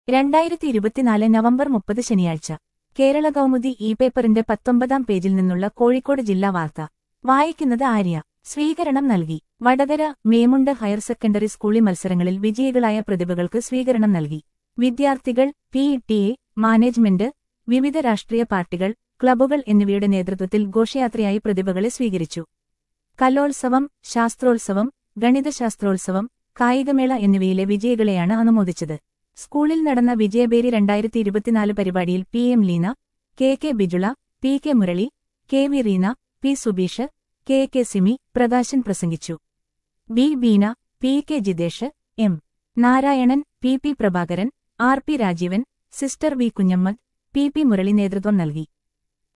രണ്ടായിരത്തി ഇരുപത്തിനാല് നവംബർ മുപ്പത് ശനിയാഴ്ച കേരള കൗമുദി ഇ പേപ്പറിന്റെ പത്തൊമ്പതാം പേജിൽ നിന്നുള്ള കോഴിക്കോട് ജില്ലാ വാർത്ത വായിക്കുന്നത് ആര്യ സ്വീകരണം നൽകി വടകര മേമുണ്ട് ഹയർ സെക്കൻഡറി സ്കൂളി മത്സരങ്ങളിൽ വിജയികളായ പ്രതിഭകൾക്ക് സ്വീകരണം നൽകി വിദ്യാർത്ഥികൾ പി ടി എ മാനേജ്മെന്റ് വിവിധ രാഷ്ട്രീയ പാർട്ടികൾ ക്ലബ്ബുകൾ എന്നിവയുടെ നേതൃത്വത്തിൽ ഘോഷയാത്രയായി പ്രതിഭകളെ സ്വീകരിച്ചു കലോത്സവം ശാസ്ത്രോത്സവം ഗണിതശാസ്ത്രോത്സവം കായികമേള എന്നിവയിലെ വിജയികളെയാണ് അനുമോദിച്ചത് സ്കൂളിൽ നടന്ന വിജയബേരി രണ്ടായിരത്തി ഇരുപത്തിനാല് പരിപാടിയിൽ P M Leena K K Bijula P K Murali K V Reena P Subeesh K K Simi Prakashan പ്രസംഗിച്ചു B Beena P K Jithesh M Narayanan P P Prabhakaran R P Rajeevan sister V Kunhammad P P Murali നേതൃത്വം നൽകി